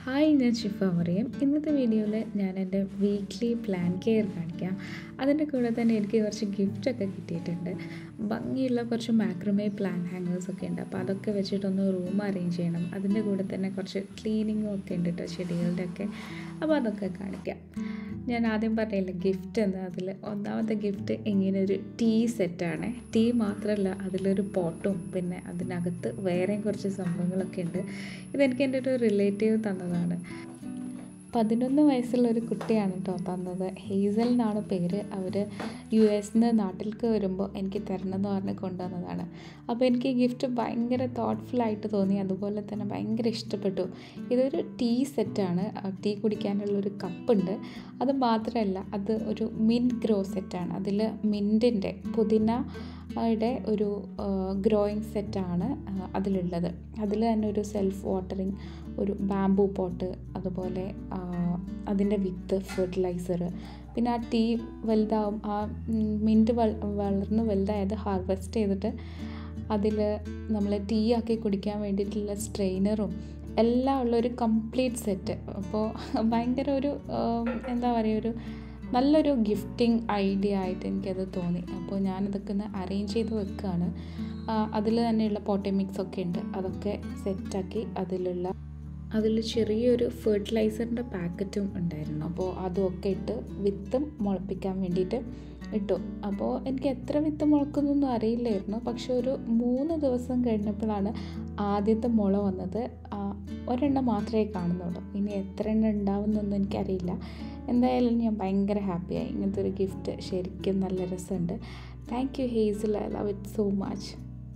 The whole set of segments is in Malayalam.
ഹായ് ഞാൻ ഷിഫ മറിയം ഇന്നത്തെ വീഡിയോയിൽ ഞാൻ എൻ്റെ വീക്ക്ലി പ്ലാൻ കെയർ കാണിക്കാം അതിൻ്റെ കൂടെ തന്നെ എനിക്ക് കുറച്ച് ഗിഫ്റ്റൊക്കെ കിട്ടിയിട്ടുണ്ട് ഭംഗിയുള്ള കുറച്ച് മാക്രമേ പ്ലാൻ ഹാങ്ങേഴ്സൊക്കെ ഉണ്ട് അപ്പോൾ അതൊക്കെ വെച്ചിട്ടൊന്ന് റൂം അറേഞ്ച് ചെയ്യണം അതിൻ്റെ കൂടെ തന്നെ കുറച്ച് ക്ലീനിങ്ങും ഒക്കെ ഉണ്ട് കേട്ടോ ചെടികളുടെ ഒക്കെ അപ്പോൾ അതൊക്കെ കാണിക്കാം ഞാൻ ആദ്യം പറഞ്ഞില്ല ഗിഫ്റ്റ് എന്താ അതിൽ ഒന്നാമത്തെ ഗിഫ്റ്റ് ഇങ്ങനെ ഒരു ടീ സെറ്റാണ് ടീ മാത്രമല്ല അതിലൊരു പോട്ടും പിന്നെ അതിനകത്ത് വേറെയും കുറച്ച് സംഭവങ്ങളൊക്കെ ഉണ്ട് ഇതെനിക്ക് എൻ്റെ ഒരു റിലേറ്റീവ് തന്നതാണ് പതിനൊന്ന് വയസ്സുള്ള ഒരു കുട്ടിയാണ് കേട്ടോ തന്നത് ഹേസൽ എന്നാണ് പേര് അവർ യു എസിന്ന് നാട്ടിലേക്ക് വരുമ്പോൾ എനിക്ക് തരണമെന്ന് പറഞ്ഞ് കൊണ്ടുവന്നതാണ് അപ്പോൾ എനിക്ക് ഈ ഗിഫ്റ്റ് ഭയങ്കര തോട്ട്ഫുൾ ആയിട്ട് തോന്നി അതുപോലെ തന്നെ ഭയങ്കര ഇഷ്ടപ്പെട്ടു ഇതൊരു ടീ സെറ്റാണ് ടീ കുടിക്കാനുള്ളൊരു കപ്പുണ്ട് അത് മാത്രമല്ല അത് ഒരു മിൻറ്റ് ഗ്രോ സെറ്റാണ് അതിൽ മിൻറ്റിൻ്റെ പുതിന യുടെ ഒരു ഗ്രോയിങ് സെറ്റാണ് അതിലുള്ളത് അതിൽ തന്നെ ഒരു സെൽഫ് വാട്ടറിങ് ഒരു ബാംബൂ പോട്ട് അതുപോലെ അതിൻ്റെ വിത്ത് ഫെർട്ടിലൈസർ പിന്നെ ആ ടീ വലുതാവും ആ മിൻറ്റ് വളർന്ന് വലുതായത് ഹാർവെസ്റ്റ് ചെയ്തിട്ട് അതിൽ നമ്മൾ ടീ ആക്കി കുടിക്കാൻ വേണ്ടിയിട്ടുള്ള സ്ട്രെയിനറും എല്ലാം ഉള്ള ഒരു കംപ്ലീറ്റ് സെറ്റ് അപ്പോൾ ഭയങ്കര ഒരു എന്താ പറയുക ഒരു നല്ലൊരു ഗിഫ്റ്റിംഗ് ഐഡിയ ആയിട്ട് എനിക്കത് തോന്നി അപ്പോൾ ഞാനതൊക്കെ ഒന്ന് അറേഞ്ച് ചെയ്ത് വെക്കുകയാണ് അതിൽ തന്നെയുള്ള പോട്ടമിക്സ് ഒക്കെ ഉണ്ട് അതൊക്കെ സെറ്റാക്കി അതിലുള്ള അതിൽ ചെറിയൊരു ഫെർട്ടിലൈസറിൻ്റെ പാക്കറ്റും ഉണ്ടായിരുന്നു അപ്പോൾ അതുമൊക്കെ ഇട്ട് വിത്തും മുളപ്പിക്കാൻ വേണ്ടിയിട്ട് ഇട്ടു അപ്പോൾ എനിക്ക് എത്ര വിത്ത് മുളക്കുന്നൊന്നും അറിയില്ലായിരുന്നു പക്ഷെ ഒരു മൂന്ന് ദിവസം കഴിഞ്ഞപ്പോഴാണ് ആദ്യത്തെ മുള വന്നത് ഒരെണ്ണം മാത്രമേ കാണുന്നുള്ളൂ ഇനി എത്ര എണ്ണം ഉണ്ടാവുന്നൊന്നും എനിക്കറിയില്ല എന്തായാലും ഞാൻ ഭയങ്കര ഹാപ്പിയായി ഇങ്ങനത്തെ ഒരു ഗിഫ്റ്റ് ശരിക്കും നല്ല രസമുണ്ട് thank you Hazel I love it so much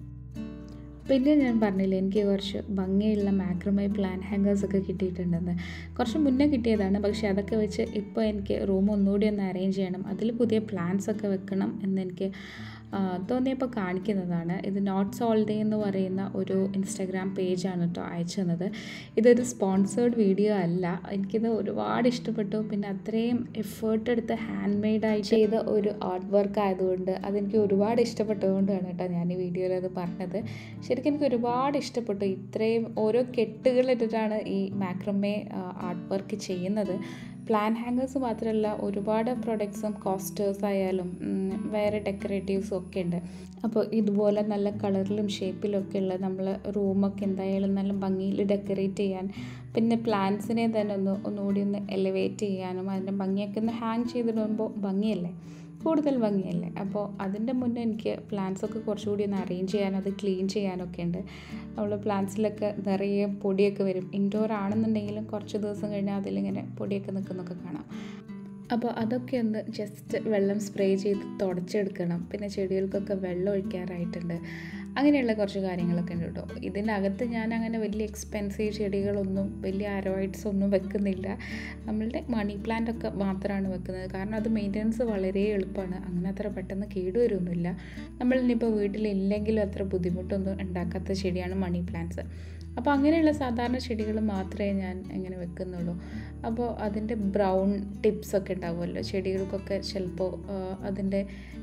പിന്നെ ഞാൻ പറഞ്ഞില്ലേ എനിക്ക് കുറച്ച് ഭംഗിയുള്ള മാക്രമൈ പ്ലാൻ ഹാങ്കേഴ്സ് ഒക്കെ കിട്ടിയിട്ടുണ്ടെന്ന് കുറച്ച് മുന്നേ കിട്ടിയതാണ് പക്ഷേ അതൊക്കെ വെച്ച് ഇപ്പോൾ എനിക്ക് റൂം ഒന്നുകൂടി ഒന്ന് അറേഞ്ച് ചെയ്യണം അതിൽ പുതിയ പ്ലാൻസ് ഒക്കെ വെക്കണം എന്നെനിക്ക് തോന്നിയപ്പോൾ കാണിക്കുന്നതാണ് ഇത് നോട്ട് സോൾ ഡേ എന്ന് പറയുന്ന ഒരു ഇൻസ്റ്റാഗ്രാം പേജാണ് കേട്ടോ അയച്ചു തന്നത് ഇതൊരു സ്പോൺസേർഡ് വീഡിയോ അല്ല എനിക്കിത് ഒരുപാട് ഇഷ്ടപ്പെട്ടു പിന്നെ അത്രയും എഫേർട്ട് എടുത്ത് ഹാൻഡ് മെയ്ഡായി ചെയ്ത ഒരു ആർട്ട് വർക്ക് ആയതുകൊണ്ട് അതെനിക്ക് ഒരുപാട് ഇഷ്ടപ്പെട്ടതുകൊണ്ടാണ് കേട്ടോ ഞാൻ ഈ വീഡിയോയിൽ അത് പറഞ്ഞത് ശരിക്കും എനിക്ക് ഒരുപാട് ഇഷ്ടപ്പെട്ടു ഇത്രയും ഓരോ കെട്ടുകളിട്ടിട്ടാണ് ഈ മാക്രമേ ആർട്ട് വർക്ക് ചെയ്യുന്നത് പ്ലാൻ ഹാങ്ങേഴ്സ് മാത്രമല്ല ഒരുപാട് പ്രൊഡക്ട്സും കോസ്റ്റേഴ്സ് ആയാലും വേറെ ഡെക്കറേറ്റീവ്സും ഒക്കെ ഉണ്ട് അപ്പോൾ ഇതുപോലെ നല്ല കളറിലും ഷേപ്പിലും ഒക്കെ ഉള്ള നമ്മൾ റൂമൊക്കെ എന്തായാലും നല്ല ഭംഗിയിൽ ഡെക്കറേറ്റ് ചെയ്യാൻ പിന്നെ പ്ലാന്റ്സിനെ തന്നെ ഒന്ന് ഒന്നുകൂടി ഒന്ന് എലിവേറ്റ് ചെയ്യാനും അതിൻ്റെ ഭംഗിയൊക്കെ ഒന്ന് ഹാങ് ചെയ്തിടുമ്പോൾ ഭംഗിയല്ലേ കൂടുതൽ ഭംഗിയല്ലേ അപ്പോൾ അതിൻ്റെ മുന്നേ എനിക്ക് പ്ലാന്റ്സൊക്കെ കുറച്ചുകൂടി ഒന്ന് അറേഞ്ച് ചെയ്യാൻ അത് ക്ലീൻ ചെയ്യാനൊക്കെ ഉണ്ട് നമ്മൾ പ്ലാന്റ്സിലൊക്കെ നിറയെ പൊടിയൊക്കെ വരും ഇൻഡോർ ആണെന്നുണ്ടെങ്കിലും കുറച്ച് ദിവസം കഴിഞ്ഞാൽ അതിലിങ്ങനെ പൊടിയൊക്കെ നിൽക്കുന്നൊക്കെ കാണാം അപ്പോൾ അതൊക്കെ ഒന്ന് ജസ്റ്റ് വെള്ളം സ്പ്രേ ചെയ്ത് തുടച്ചെടുക്കണം പിന്നെ ചെടികൾക്കൊക്കെ വെള്ളം ഒഴിക്കാറായിട്ടുണ്ട് അങ്ങനെയുള്ള കുറച്ച് കാര്യങ്ങളൊക്കെ ഉണ്ട് കേട്ടോ ഇതിനകത്ത് ഞാൻ അങ്ങനെ വലിയ എക്സ്പെൻസീവ് ചെടികളൊന്നും വലിയ അരോയിഡ്സ് ഒന്നും വെക്കുന്നില്ല നമ്മളുടെ മണി പ്ലാന്റ് ഒക്കെ മാത്രമാണ് വെക്കുന്നത് കാരണം അത് മെയിൻ്റനൻസ് വളരെ എളുപ്പമാണ് അങ്ങനെ അത്ര പെട്ടെന്ന് കേടുവരുമൊന്നുമില്ല നമ്മൾ ഇനിയിപ്പോൾ വീട്ടിലില്ലെങ്കിലും അത്ര ബുദ്ധിമുട്ടൊന്നും ഉണ്ടാക്കാത്ത ചെടിയാണ് മണി പ്ലാന്റ്സ് അപ്പോൾ അങ്ങനെയുള്ള സാധാരണ ചെടികൾ മാത്രമേ ഞാൻ ഇങ്ങനെ വെക്കുന്നുള്ളൂ അപ്പോൾ അതിൻ്റെ ബ്രൗൺ ടിപ്സ് ഒക്കെ ഉണ്ടാവുമല്ലോ ചെടികൾക്കൊക്കെ ചിലപ്പോൾ അതിൻ്റെ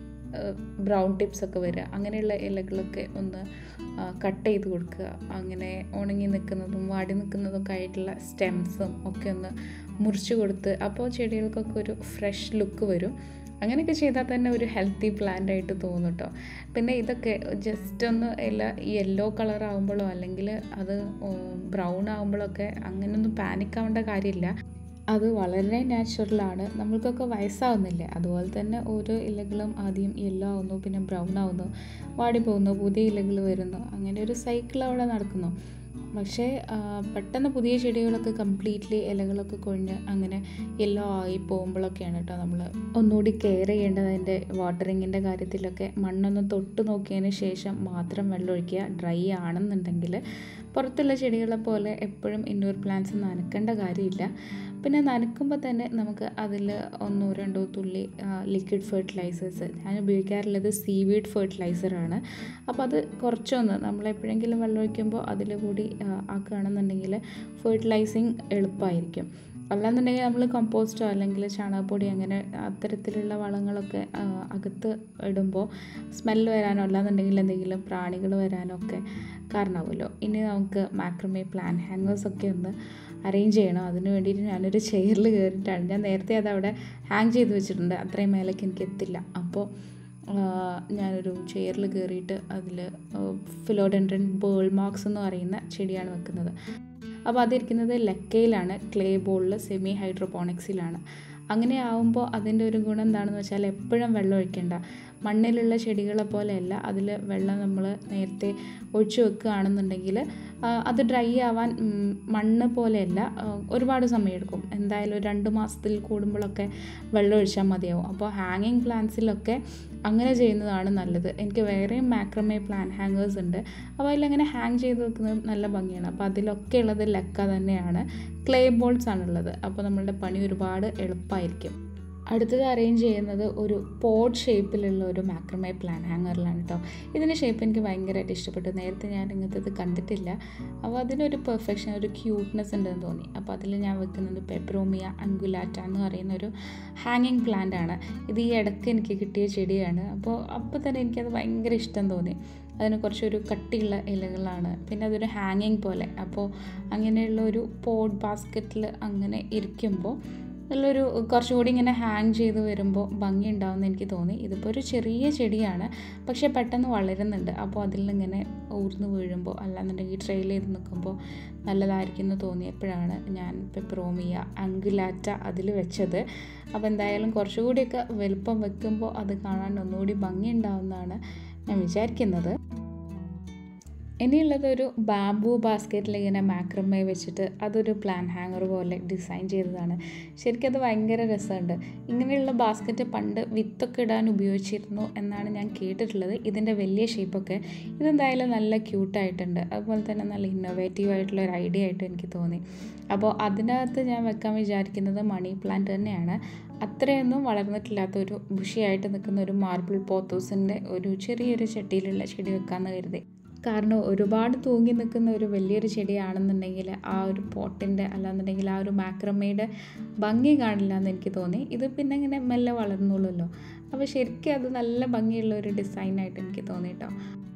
ബ്രൗൺ ടിപ്സ് ഒക്കെ വരിക അങ്ങനെയുള്ള ഇലകളൊക്കെ ഒന്ന് കട്ട് ചെയ്ത് കൊടുക്കുക അങ്ങനെ ഉണങ്ങി നിൽക്കുന്നതും വാടി നിൽക്കുന്നതൊക്കെ ആയിട്ടുള്ള സ്റ്റെംസും ഒക്കെ ഒന്ന് മുറിച്ച് കൊടുത്ത് അപ്പോൾ ചെടികൾക്കൊക്കെ ഒരു ഫ്രഷ് ലുക്ക് വരും അങ്ങനെയൊക്കെ ചെയ്താൽ തന്നെ ഒരു ഹെൽത്തി പ്ലാന്റ് ആയിട്ട് തോന്നും കേട്ടോ പിന്നെ ഇതൊക്കെ ജസ്റ്റ് ഒന്ന് എല്ലാ യെല്ലോ കളർ ആകുമ്പോഴോ അല്ലെങ്കിൽ അത് ബ്രൗൺ ആകുമ്പോഴൊക്കെ അങ്ങനെയൊന്നും പാനിക് ആവേണ്ട കാര്യമില്ല അത് വളരെ നാച്ചുറലാണ് നമ്മൾക്കൊക്കെ വയസ്സാവുന്നില്ലേ അതുപോലെ തന്നെ ഓരോ ഇലകളും ആദ്യം യെല്ലോ ആവുന്നു പിന്നെ ബ്രൗൺ ആവുന്നു വാടിപ്പോകുന്നു പുതിയ ഇലകൾ വരുന്നു അങ്ങനെ ഒരു സൈക്കിൾ അവിടെ നടക്കുന്നു പക്ഷേ പെട്ടെന്ന് പുതിയ ചെടികളൊക്കെ കംപ്ലീറ്റ്ലി ഇലകളൊക്കെ കൊഴിഞ്ഞ് അങ്ങനെ യെല്ലോ ആയി പോകുമ്പോഴൊക്കെയാണ് കേട്ടോ നമ്മൾ ഒന്നുകൂടി കെയർ ചെയ്യേണ്ടത് അതിൻ്റെ വാട്ടറിങ്ങിൻ്റെ കാര്യത്തിലൊക്കെ മണ്ണൊന്ന് തൊട്ട് നോക്കിയതിന് ശേഷം മാത്രം വെള്ളം ഒഴിക്കുക ഡ്രൈ ആണെന്നുണ്ടെങ്കിൽ പുറത്തുള്ള ചെടികളെ പോലെ എപ്പോഴും ഇൻഡോർ പ്ലാന്റ്സ് നനക്കേണ്ട കാര്യമില്ല പിന്നെ നനക്കുമ്പോൾ തന്നെ നമുക്ക് അതിൽ ഒന്നോ രണ്ടോ തുള്ളി ലിക്വിഡ് ഫെർട്ടിലൈസേഴ്സ് ഞാൻ ഉപയോഗിക്കാറുള്ളത് സീവീഡ് ഫെർട്ടിലൈസറാണ് അപ്പോൾ അത് കുറച്ചൊന്ന് നമ്മൾ എപ്പോഴെങ്കിലും വെള്ളം ഒഴിക്കുമ്പോൾ അതിൽ കൂടി ആക്കുകയാണെന്നുണ്ടെങ്കിൽ ഫെർട്ടിലൈസിങ് എളുപ്പമായിരിക്കും അല്ലാന്നുണ്ടെങ്കിൽ നമ്മൾ കമ്പോസ്റ്റോ അല്ലെങ്കിൽ ചാണകപ്പൊടി അങ്ങനെ അത്തരത്തിലുള്ള വളങ്ങളൊക്കെ അകത്ത് ഇടുമ്പോൾ സ്മെല്ല് വരാനോ അല്ലാന്നുണ്ടെങ്കിൽ എന്തെങ്കിലും പ്രാണികൾ വരാനോ ഒക്കെ കാരണമാവുമല്ലോ ഇനി നമുക്ക് മാക്രമേ പ്ലാൻ ഹാങ്ങേഴ്സൊക്കെ ഒന്ന് അറേഞ്ച് ചെയ്യണം അതിന് വേണ്ടിയിട്ട് ഞാനൊരു ചെയറിൽ കയറിയിട്ടാണ് ഞാൻ നേരത്തെ അത് അവിടെ ഹാങ് ചെയ്ത് വെച്ചിട്ടുണ്ട് അത്രയും മേലേക്ക് എനിക്ക് എത്തില്ല അപ്പോൾ ഞാനൊരു ചെയറിൽ കയറിയിട്ട് അതിൽ ഫിലോഡെൻഡ്രൻ ബേൾ മാർക്സ് എന്ന് പറയുന്ന ചെടിയാണ് വെക്കുന്നത് അപ്പോൾ അതിരിക്കുന്നത് ലക്കയിലാണ് ക്ലേ ബോളിൽ സെമി ഹൈഡ്രോപോണിക്സിലാണ് അങ്ങനെ ആവുമ്പോൾ അതിൻ്റെ ഒരു ഗുണം എന്താണെന്ന് വെച്ചാൽ എപ്പോഴും വെള്ളം ഒഴിക്കേണ്ട മണ്ണിലുള്ള ചെടികളെ പോലെയല്ല അതിൽ വെള്ളം നമ്മൾ നേരത്തെ ഒഴിച്ചു വെക്കുകയാണെന്നുണ്ടെങ്കിൽ അത് ഡ്രൈ ആവാൻ മണ്ണ് പോലെയല്ല ഒരുപാട് സമയമെടുക്കും എന്തായാലും ഒരു രണ്ട് മാസത്തിൽ കൂടുമ്പോഴൊക്കെ വെള്ളം ഒഴിച്ചാൽ മതിയാവും അപ്പോൾ ഹാങ്ങിങ് പ്ലാന്റ്സിലൊക്കെ അങ്ങനെ ചെയ്യുന്നതാണ് നല്ലത് എനിക്ക് വേറെയും മാക്രമേ പ്ലാൻ ഹാങ്ങേഴ്സ് ഉണ്ട് അപ്പോൾ അതിലങ്ങനെ ഹാങ് ചെയ്ത് വെക്കുന്നത് നല്ല ഭംഗിയാണ് അപ്പോൾ അതിലൊക്കെ ഉള്ളത് ലക്ക തന്നെയാണ് ക്ലേ ബോൾസ് ആണുള്ളത് അപ്പോൾ നമ്മളുടെ പണി ഒരുപാട് എളുപ്പമായിരിക്കും അടുത്തത് അറേഞ്ച് ചെയ്യുന്നത് ഒരു പോട്ട് ഷേപ്പിലുള്ള ഒരു മാക്രമേ പ്ലാൻ ഹാങ്ങറിലാണ് കേട്ടോ ഇതിൻ്റെ ഷേപ്പ് എനിക്ക് ഭയങ്കരമായിട്ട് ഇഷ്ടപ്പെട്ടു നേരത്തെ ഞാൻ ഇങ്ങനത്തെ ഇത് കണ്ടിട്ടില്ല അപ്പോൾ അതിനൊരു പെർഫെക്ഷൻ ഒരു ക്യൂട്ട്നെസ് ഉണ്ടെന്ന് തോന്നി അപ്പോൾ അതിൽ ഞാൻ വെക്കുന്നത് പെപ്രോമിയ അങ്കുലാറ്റ എന്ന് പറയുന്ന ഒരു ഹാങ്ങിങ് പ്ലാന്റ് ആണ് ഇത് ഈ ഇടയ്ക്ക് എനിക്ക് കിട്ടിയ ചെടിയാണ് അപ്പോൾ അപ്പോൾ തന്നെ എനിക്കത് ഭയങ്കര ഇഷ്ടം തോന്നി അതിന് കുറച്ചൊരു കട്ടിയുള്ള ഇലകളാണ് പിന്നെ അതൊരു ഹാങ്ങിങ് പോലെ അപ്പോൾ അങ്ങനെയുള്ള ഒരു പോട്ട് ബാസ്ക്കറ്റിൽ അങ്ങനെ ഇരിക്കുമ്പോൾ നല്ലൊരു കുറച്ചുകൂടി ഇങ്ങനെ ഹാങ് ചെയ്ത് വരുമ്പോൾ ഭംഗി ഉണ്ടാവുമെന്ന് എനിക്ക് തോന്നി ഇതിപ്പോൾ ഒരു ചെറിയ ചെടിയാണ് പക്ഷേ പെട്ടെന്ന് വളരുന്നുണ്ട് അപ്പോൾ അതിൽ ഇങ്ങനെ ഊർന്ന് വീഴുമ്പോൾ അല്ലാന്നുണ്ടെങ്കിൽ ട്രെയിൽ ചെയ്ത് നിൽക്കുമ്പോൾ നല്ലതായിരിക്കും എന്ന് തോന്നിയപ്പോഴാണ് ഞാൻ പെപ്രോമിയ അങ്കുലാറ്റ അതിൽ വെച്ചത് അപ്പോൾ എന്തായാലും കുറച്ചുകൂടിയൊക്കെ വലുപ്പം വെക്കുമ്പോൾ അത് കാണാൻ ഒന്നുകൂടി ഭംഗി ഉണ്ടാവുമെന്നാണ് ഞാൻ വിചാരിക്കുന്നത് ഇനിയുള്ളത് ഒരു ബാംബു ബാസ്ക്കറ്റിൽ ഇങ്ങനെ മാക്രമേ വെച്ചിട്ട് അതൊരു പ്ലാൻ ഹാങ്ങർ പോലെ ഡിസൈൻ ചെയ്തതാണ് ശരിക്കും അത് ഭയങ്കര രസമുണ്ട് ഇങ്ങനെയുള്ള ബാസ്ക്കറ്റ് പണ്ട് വിത്തൊക്കെ ഇടാൻ ഉപയോഗിച്ചിരുന്നു എന്നാണ് ഞാൻ കേട്ടിട്ടുള്ളത് ഇതിൻ്റെ വലിയ ഷേപ്പൊക്കെ ഇതെന്തായാലും നല്ല ക്യൂട്ടായിട്ടുണ്ട് അതുപോലെ തന്നെ നല്ല ഇന്നോവേറ്റീവ് ആയിട്ടുള്ള ഒരു ഐഡിയ ആയിട്ട് എനിക്ക് തോന്നി അപ്പോൾ അതിനകത്ത് ഞാൻ വെക്കാൻ വിചാരിക്കുന്നത് മണി പ്ലാന്റ് തന്നെയാണ് അത്രയൊന്നും വളർന്നിട്ടില്ലാത്ത ഒരു ബുഷിയായിട്ട് നിൽക്കുന്ന ഒരു മാർബിൾ പോത്തോസിൻ്റെ ഒരു ചെറിയൊരു ചട്ടിയിലുള്ള ചെടി വെക്കാമെന്ന് കരുതി കാരണം ഒരുപാട് തൂങ്ങി നിൽക്കുന്ന ഒരു വലിയൊരു ചെടിയാണെന്നുണ്ടെങ്കിൽ ആ ഒരു പോട്ടിൻ്റെ അല്ലാന്നുണ്ടെങ്കിൽ ആ ഒരു മാക്രമയുടെ ഭംഗി കാണില്ല എന്ന് എനിക്ക് തോന്നി ഇത് പിന്നെ ഇങ്ങനെ മെല്ലെ വളർന്നുള്ളൂല്ലോ അപ്പോൾ ശരിക്കും അത് നല്ല ഭംഗിയുള്ള ഒരു ഡിസൈനായിട്ട് എനിക്ക് തോന്നി കേട്ടോ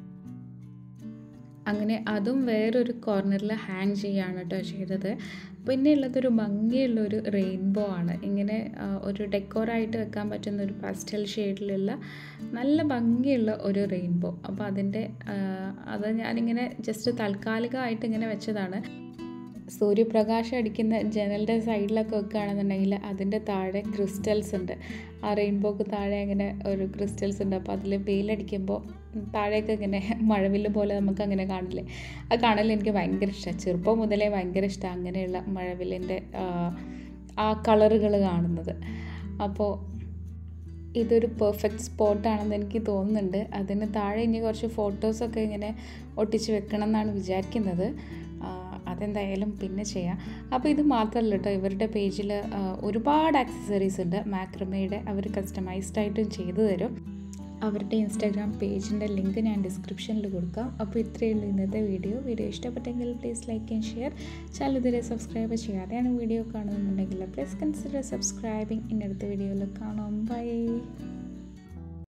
അങ്ങനെ അതും വേറൊരു കോർണറിൽ ഹാങ് ചെയ്യാണ് കേട്ടോ ചെയ്തത് പിന്നെ ഉള്ളതൊരു ഭംഗിയുള്ള ഒരു റെയിൻബോ ആണ് ഇങ്ങനെ ഒരു ഡെക്കോറായിട്ട് വെക്കാൻ പറ്റുന്ന ഒരു പാസ്റ്റൽ ഷെയ്ഡിലുള്ള നല്ല ഭംഗിയുള്ള ഒരു റെയിൻബോ അപ്പോൾ അതിൻ്റെ അത് ഞാനിങ്ങനെ ജസ്റ്റ് താൽക്കാലികമായിട്ട് ഇങ്ങനെ വെച്ചതാണ് സൂര്യപ്രകാശം അടിക്കുന്ന ജനലിൻ്റെ സൈഡിലൊക്കെ വെക്കുകയാണെന്നുണ്ടെങ്കിൽ അതിൻ്റെ താഴെ ക്രിസ്റ്റൽസ് ഉണ്ട് ആ റെയിൻബോക്ക് താഴെ അങ്ങനെ ഒരു ക്രിസ്റ്റൽസ് ഉണ്ട് അപ്പോൾ അതിൽ വെയിലടിക്കുമ്പോൾ താഴേക്ക് ഇങ്ങനെ മഴവില്ല് പോലെ നമുക്ക് അങ്ങനെ കാണില്ലേ അത് കാണൽ എനിക്ക് ഭയങ്കര ഇഷ്ടമാണ് ചെറുപ്പം മുതലേ ഭയങ്കര ഇഷ്ടമാണ് അങ്ങനെയുള്ള മഴവില്ലിൻ്റെ ആ കളറുകൾ കാണുന്നത് അപ്പോൾ ഇതൊരു പെർഫെക്റ്റ് സ്പോട്ടാണെന്ന് എനിക്ക് തോന്നുന്നുണ്ട് അതിന് താഴെ ഇനി കുറച്ച് ഫോട്ടോസൊക്കെ ഇങ്ങനെ ഒട്ടിച്ച് വെക്കണം എന്നാണ് വിചാരിക്കുന്നത് അതെന്തായാലും പിന്നെ ചെയ്യാം അപ്പോൾ ഇത് മാത്രമല്ല കേട്ടോ ഇവരുടെ പേജിൽ ഒരുപാട് ആക്സസറീസ് ഉണ്ട് മാക്രമയുടെ അവർ കസ്റ്റമൈസ്ഡ് ആയിട്ടും ചെയ്തു തരും അവരുടെ ഇൻസ്റ്റാഗ്രാം പേജിൻ്റെ ലിങ്ക് ഞാൻ ഡിസ്ക്രിപ്ഷനിൽ കൊടുക്കാം അപ്പോൾ ഇത്രയേ ഉള്ളൂ ഇന്നത്തെ വീഡിയോ വീഡിയോ ഇഷ്ടപ്പെട്ടെങ്കിൽ please like and share channel ഇതുവരെ സബ്സ്ക്രൈബ് ചെയ്യാതെയാണ് വീഡിയോ കാണുന്നുണ്ടെങ്കിൽ പ്ലീസ് കൺസിഡർ സബ്സ്ക്രൈബിങ് ഇന്നടുത്ത വീഡിയോയിൽ കാണാം ബൈ